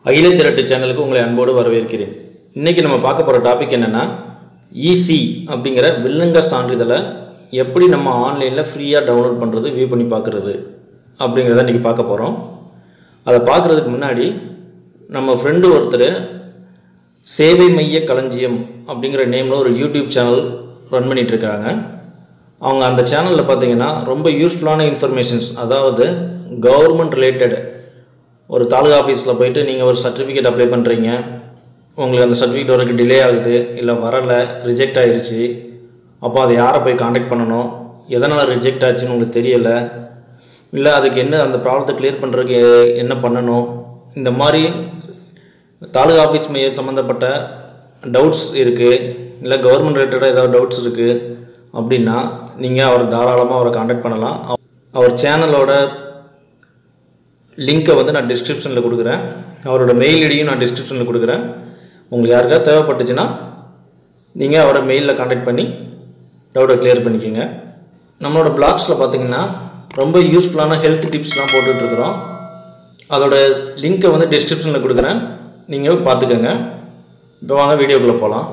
அகில திரட்டு சேனலுக்கு உங்களை அன்போடு வரவேற்கிறேன் இன்றைக்கி நம்ம பார்க்க போகிற டாபிக் என்னென்னா ஈசி அப்படிங்கிற வில்லங்க சான்றிதழை எப்படி நம்ம ஆன்லைனில் ஃப்ரீயாக டவுன்லோட் பண்ணுறது வியூ பண்ணி பார்க்குறது அப்படிங்கிறத இன்றைக்கி பார்க்க போகிறோம் அதை பார்க்குறதுக்கு முன்னாடி நம்ம ஃப்ரெண்டு ஒருத்தர் சேவை மைய களஞ்சியம் அப்படிங்கிற நேமில் ஒரு யூடியூப் சேனல் ரன் பண்ணிட்டு இருக்காங்க அவங்க அந்த சேனலில் பார்த்தீங்கன்னா ரொம்ப யூஸ்ஃபுல்லான இன்ஃபர்மேஷன்ஸ் அதாவது கவர்மெண்ட் ரிலேட்டட் ஒரு தாலுகா ஆஃபீஸில் போயிட்டு நீங்கள் ஒரு சர்டிஃபிகேட் அப்ளை பண்ணுறீங்க உங்களுக்கு அந்த சர்டிஃபிகேட் வரக்கு டிலே ஆகுது இல்லை வரலை ரிஜெக்ட் ஆயிருச்சு அப்போ அதை யாரை போய் காண்டாக்ட் பண்ணணும் எதனால் ரிஜெக்ட் ஆச்சுன்னு உங்களுக்கு தெரியலை இல்லை அதுக்கு என்ன அந்த ப்ராப்ளத்தை கிளியர் பண்ணுறதுக்கு என்ன பண்ணணும் இந்த மாதிரி தாலுகா ஆஃபீஸ் மைய சம்மந்தப்பட்ட டவுட்ஸ் இருக்குது இல்லை கவர்மெண்ட் ரிலேட்டடாக ஏதாவது டவுட்ஸ் இருக்குது அப்படின்னா நீங்கள் அவரை தாராளமாக அவரை காண்டாக்ட் பண்ணலாம் அவ- அவர் சேனலோட லிங்க்கை வந்து நான் டிஸ்கிரிப்ஷனில் கொடுக்குறேன் அவரோட மெயில் ஐடியும் நான் டிஸ்கிரிப்ஷனில் கொடுக்குறேன் உங்களுக்கு யாருக்காவது தேவைப்பட்டுச்சுன்னா நீங்கள் அவரை மெயிலில் காண்டாக்ட் பண்ணி டவுட்டை கிளியர் பண்ணிக்கோங்க நம்மளோட பிளாக்ஸில் பார்த்தீங்கன்னா ரொம்ப யூஸ்ஃபுல்லான ஹெல்த் டிப்ஸ்லாம் போட்டுட்ருக்குறோம் அதோட லிங்க்கை வந்து டிஸ்கிரிப்ஷனில் கொடுக்குறேன் நீங்கள் பார்த்துக்கோங்க இப்போ வாங்க வீடியோக்குள்ளே போகலாம்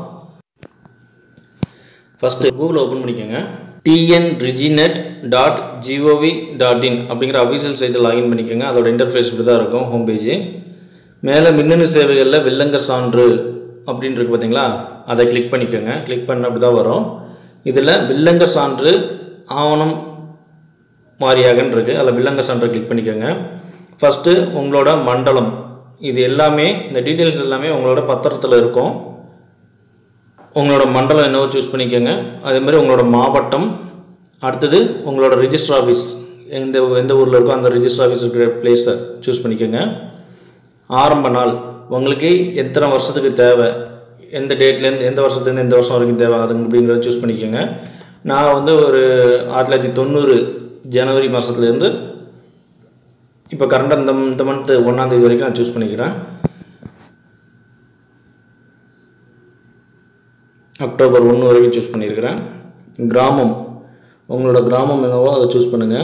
ஃபஸ்ட்டு கூகுள் ஓப்பன் பண்ணிக்கோங்க TN reginet dot gov dot in அப்படிங்கிற அஃபீஷியல் சைட்டை லாகின் பண்ணிக்கோங்க அதோட இன்டர்ஃபேஸ் இப்படி தான் இருக்கும் ஹோம் பேஜ் மேலே மின்னணு சேவைகளில் வில்லங்க சான்று அப்படின்னு இருக்கு பார்த்தீங்களா அதை கிளிக் பண்ணிக்கோங்க கிளிக் பண்ண அப்படி தான் வரும் இதில் வில்லங்க சான்று ஆவணம் வாரியாகன்னு இருக்குது அதில் வில்லங்க சான்றை கிளிக் பண்ணிக்கோங்க ஃபஸ்ட்டு உங்களோட மண்டலம் இது எல்லாமே இந்த டீட்டெயில்ஸ் எல்லாமே உங்களோட பத்திரத்தில் இருக்கும் உங்களோட மண்டலம் என்னவோ சூஸ் பண்ணிக்கோங்க அதே மாதிரி உங்களோட மாவட்டம் அடுத்தது உங்களோட ரிஜிஸ்டர் ஆஃபீஸ் எந்த எந்த ஊரில் இருக்கோ அந்த ரிஜிஸ்டர் ஆஃபீஸ் இருக்கிற பிளேஸை சூஸ் பண்ணிக்கோங்க ஆரம்ப நாள் உங்களுக்கு எத்தனை வருஷத்துக்கு தேவை எந்த டேட்லேருந்து எந்த வருஷத்துலேருந்து எந்த வருஷம் வரைக்கும் தேவை அது அப்படிங்கிறத சூஸ் பண்ணிக்கோங்க நான் வந்து ஒரு ஆயிரத்தி தொள்ளாயிரத்தி தொண்ணூறு ஜனவரி மாதத்துலேருந்து இப்போ கரண்டாக இந்த இந்த மந்த்து ஒன்றாந்தேதி வரைக்கும் நான் சூஸ் பண்ணிக்கிறேன் அக்டோபர் ஒன்று வரைக்கும் சூஸ் பண்ணியிருக்கிறேன் கிராமம் உங்களோட கிராமம் என்னவோ அதை சூஸ் பண்ணுங்கள்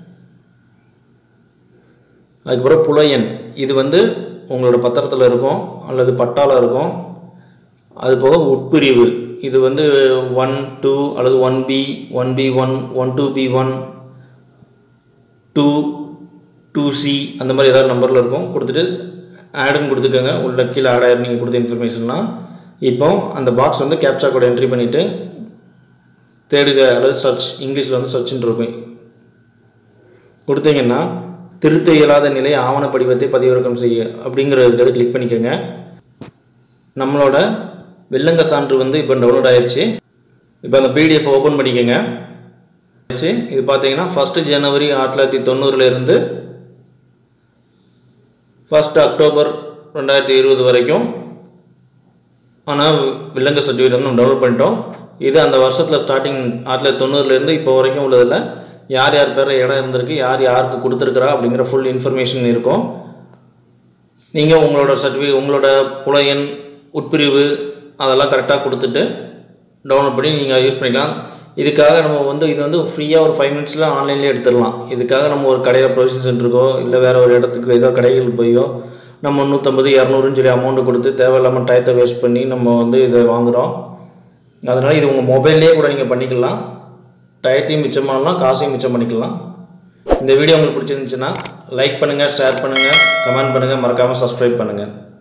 அதுக்கப்புறம் புலையன் இது வந்து உங்களோட பத்திரத்தில் இருக்கும் அல்லது பட்டால இருக்கும் அது போக உட்பிரிவு இது வந்து ஒன் டூ அல்லது one B one B one one two B one two two C அந்த மாதிரி ஏதாவது நம்பரில் இருக்கும் கொடுத்துட்டு ஆடுன்னு கொடுத்துக்கோங்க உள்ள கீழே ஆட் ஆயிரம் நீங்கள் கொடுத்த இன்ஃபர்மேஷன்லாம் இப்போ அந்த பாக்ஸ் வந்து கேப்சா கோட் என்ட்ரி பண்ணிவிட்டு தேடுக அல்லது சர்ச் இங்கிலீஷில் வந்து சர்ச்னு இருக்கும் கொடுத்தீங்கன்னா திருத்த இயலாத நிலை ஆவண படிவத்தை பதிவிறக்கம் செய்ய அப்படிங்கிறத கிளிக் பண்ணிக்கோங்க நம்மளோட வெள்ளங்க சான்று வந்து இப்போ டவுன்லோட் ஆயிடுச்சு இப்போ அந்த பிடிஎஃப் ஓப்பன் பண்ணிக்கோங்க ஆயிடுச்சு. இது பார்த்தீங்கன்னா ஃபஸ்ட்டு ஜனவரி ஆயிரத்தி தொள்ளாயிரத்தி தொண்ணூறுலேருந்து ஃபஸ்ட் அக்டோபர் ரெண்டாயிரத்தி இருபது வரைக்கும் ஆனால் வில்லங்க சர்டிஃபிகேட் வந்து நம்ம டவுன்லோட் பண்ணிட்டோம் இது அந்த வருஷத்தில் ஸ்டார்டிங் ஆயிரத்தி தொள்ளாயிரத்தி தொண்ணூறுலேருந்து இப்போ வரைக்கும் உள்ளதில் யார் யார் பேரில் இடம் இருந்திருக்கு யார் யாருக்கு கொடுத்துருக்குறா அப்படிங்கிற ஃபுல் இன்ஃபர்மேஷன் இருக்கும் நீங்கள் உங்களோட சர்டிஃபிகேட் உங்களோட புலையன் உட்பிரிவு அதெல்லாம் கரெக்டாக கொடுத்துட்டு டவுன்லோட் பண்ணி நீங்கள் யூஸ் பண்ணிக்கலாம் இதுக்காக நம்ம வந்து இது வந்து ஃப்ரீயாக ஒரு ஃபைவ் மினிட்ஸில் ஆன்லைன்லேயே எடுத்துடலாம் இதுக்காக நம்ம ஒரு கடையில் ப்ரொவிஷன் சென்டருக்கோ இல்லை வேறு ஒரு இடத்துக்கு ஏதோ கடைகளுக்கு போயோ நம்ம நூற்றம்பது இரநூறுன்னு சொல்லி அமௌண்ட்டு கொடுத்து தேவையில்லாமல் டயத்தை வேஸ்ட் பண்ணி நம்ம வந்து இதை வாங்குகிறோம் அதனால் இது உங்கள் மொபைல்லேயே கூட நீங்கள் பண்ணிக்கலாம் டயத்தையும் மிச்சம் பண்ணலாம் காசையும் மிச்சம் பண்ணிக்கலாம் இந்த வீடியோ உங்களுக்கு பிடிச்சிருந்துச்சுன்னா லைக் பண்ணுங்கள் ஷேர் பண்ணுங்கள் கமெண்ட் பண்ணுங்கள் மறக்காமல் சப்ஸ்கிரைப் பண்ணுங்கள்